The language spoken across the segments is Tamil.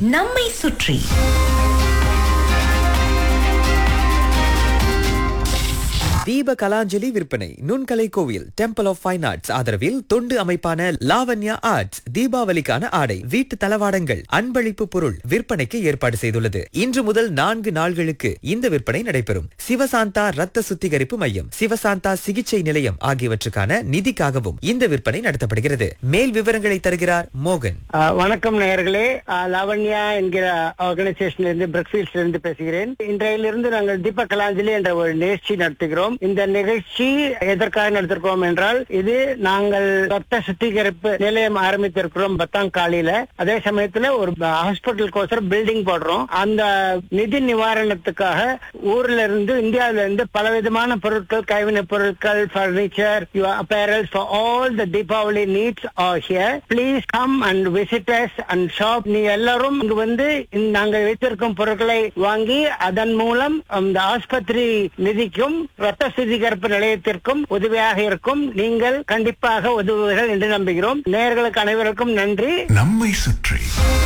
நம்மை சுற்றி தீப கலாஞ்சலி விற்பனை நுண்கலை கோவில் டெம்பிள் ஆஃப் ஃபைன் ஆர்ட்ஸ் ஆதரவில் தொண்டு அமைப்பான லாவண்யா ஆர்ட்ஸ் தீபாவளிக்கான ஆடை வீட்டு தளவாடங்கள் அன்பளிப்பு பொருள் விற்பனைக்கு ஏற்பாடு செய்துள்ளது இன்று முதல் நான்கு நாள்களுக்கு இந்த விற்பனை நடைபெறும் சிவசாந்தா ரத்த சுத்திகரிப்பு மையம் சிவசாந்தா சிகிச்சை நிலையம் ஆகியவற்றுக்கான நிதிக்காகவும் இந்த விற்பனை நடத்தப்படுகிறது மேல் விவரங்களை தருகிறார் மோகன் ஆ, வணக்கம் நேயர்களே ஆ, லாவண்யா என்கிற ஆர்கனைசேஷன்ல இருந்து பிரக்ஃபீல்ட்ல இருந்து பேசுகிறேன் இன்றையிலிருந்து நாங்கள் தீப கலாஞ்சலி என்ற ஒரு நிகழ்ச்சி நடத்துகிறோம் இந்த நிகழ்ச்சி எதற்காக நடத்திருக்கோம் என்றால் இது நாங்கள் ரத்த சுத்திகரிப்பு நிலையம் ஆரம்பித்திருக்கிறோம் பத்தாங்காலியில அதே சமயத்துல ஒரு ஹாஸ்பிட்டல் கோசரம் பில்டிங் போடுறோம் அந்த நிதி நிவாரணத்துக்காக ஊர்ல இருந்து இந்தியாவில இருந்து பலவிதமான பொருட்கள் கைவினைப் பொருட்கள் furniture apparel for all the Deepavali needs are here. Please come and visit us and shop. நீ எல்லாரும் இங்கு வந்து இந்த நாங்கள் வைத்திருக்கும் பொருட்களை வாங்கி அதன் மூலம் அந்த ஆஸ்பத்திரி நிதிக்கும் ரத்த சுத்திகரிப்பு நிலையத்திற்கும் உதவியாக இருக்கும் நீங்கள் கண்டிப்பாக உதவுவீர்கள் என்று நம்புகிறோம் நேயர்களுக்கு அனைவருக்கும் நன்றி நம்மை சுற்றி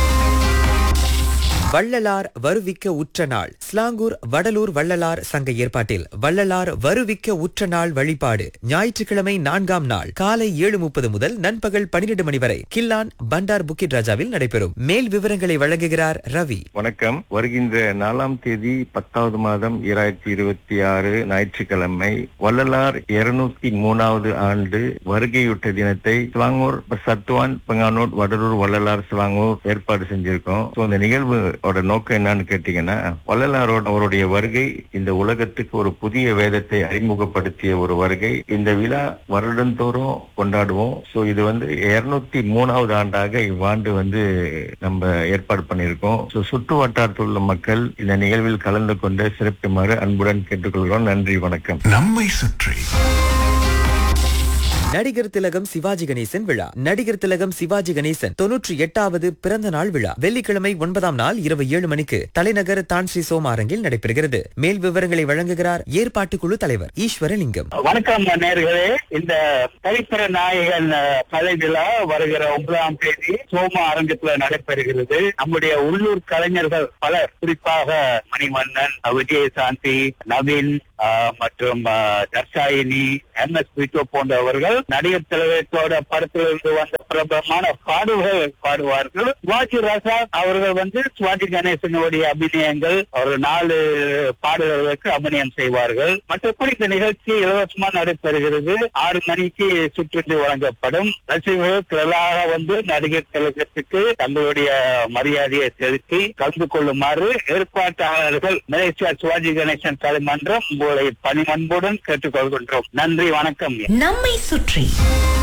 வள்ளலார் வருவிக்க உற்ற நாள் ஸ்லாங்கூர் வடலூர் வள்ளலார் சங்க ஏற்பாட்டில் வள்ளலார் வருவிக்க உற்ற நாள் வழிபாடு ஞாயிற்றுக்கிழமை நான்காம் நாள் காலை ஏழு முப்பது முதல் நண்பகல் பனிரெண்டு மணி வரை கில்லான் பண்டார் புக்கிட் ராஜாவில் நடைபெறும் மேல் விவரங்களை வழங்குகிறார் ரவி வணக்கம் வருகின்ற நாலாம் தேதி பத்தாவது மாதம் இரண்டாயிரத்தி இருபத்தி ஆறு ஞாயிற்றுக்கிழமை வள்ளலார் இருநூத்தி மூணாவது ஆண்டு வருகையுட்ட தினத்தை சிலாங்கூர் சத்துவான் பங்கானூர் வடலூர் வள்ளலார் சிலாங்கூர் ஏற்பாடு செஞ்சிருக்கோம் So, இந்த நிகழ்வோட நோக்கம் என்னன்னு கேட்டீங்கன்னா வள்ளலாரோட அவருடைய வருகை இந்த உலகத்துக்கு ஒரு புதிய வேதத்தை அறிமுகப்படுத்திய ஒரு வருகை இந்த விழா வருடந்தோறும் கொண்டாடுவோம் சோ இது வந்து இருநூத்தி மூணாவது ஆண்டாக இவ்வாண்டு வந்து நம்ம ஏற்பாடு பண்ணியிருக்கோம் So, சுற்று வட்டாரத்தில் உள்ள மக்கள் இந்த நிகழ்வில் கலந்து கொண்டு சிறப்புமாறு அன்புடன் கேட்டுக்கொள்கிறோம் நன்றி வணக்கம் நம்மை சுற்றி நடிகர் திலகம் சிவாஜி கணேசன் விழா நடிகர் திலகம் சிவாஜி கணேசன் தொன்னூற்றி எட்டாவது பிறந்த நாள் விழா வெள்ளிக்கிழமை ஒன்பதாம் நாள் இரவு ஏழு மணிக்கு தலைநகர் தான்ஸ்ரீ சோமாரங்கில் நடைபெறுகிறது மேல் விவரங்களை வழங்குகிறார் ஏற்பாட்டுக்குழு தலைவர் ஈஸ்வரலிங்கம் வணக்கம் நேர்களே இந்த சரித்திர நாயகன் அஹ், கலை விழா வருகிற ஒன்பதாம் தேதி சோமா அரங்கத்துல நடைபெறுகிறது நம்முடைய உள்ளூர் கலைஞர்கள் பலர் குறிப்பாக மணிவண்ணன் விஜயசாந்தி நவீன் அஹ், மற்றும் அஹ், தர்ஷாயினி எம் எஸ் பிட்டோ போன்றவர்கள் நடிகர் திலகத்தோட படத்திலிருந்து வந்த பிரபலமான பாடல்கள் பாடுவார்கள் சிவாஜி ராசா அவர்கள் வந்து சிவாஜி கணேசனுடைய அபிநயங்கள் ஒரு நாலு பாடல்களுக்கு அபிநயம் செய்வார்கள் மற்றபடி இந்த நிகழ்ச்சி இலவசமா நடைபெறுகிறது ஆறு மணிக்கு சுற்றுந்து வழங்கப்படும் ரசிகர்கள் திரளாக வந்து நடிகர் திலகத்துக்கு தங்களுடைய மரியாதையை செலுத்தி கலந்து கொள்ளுமாறு ஏற்பாட்டாளர்கள் மலேசியா சிவாஜி கணேசன் கலைமன்றம் உங்களை பணிமன்புடன் கேட்டுக்கொள்கின்றோம் நன்றி வணக்கம் நம்மை சுற்றி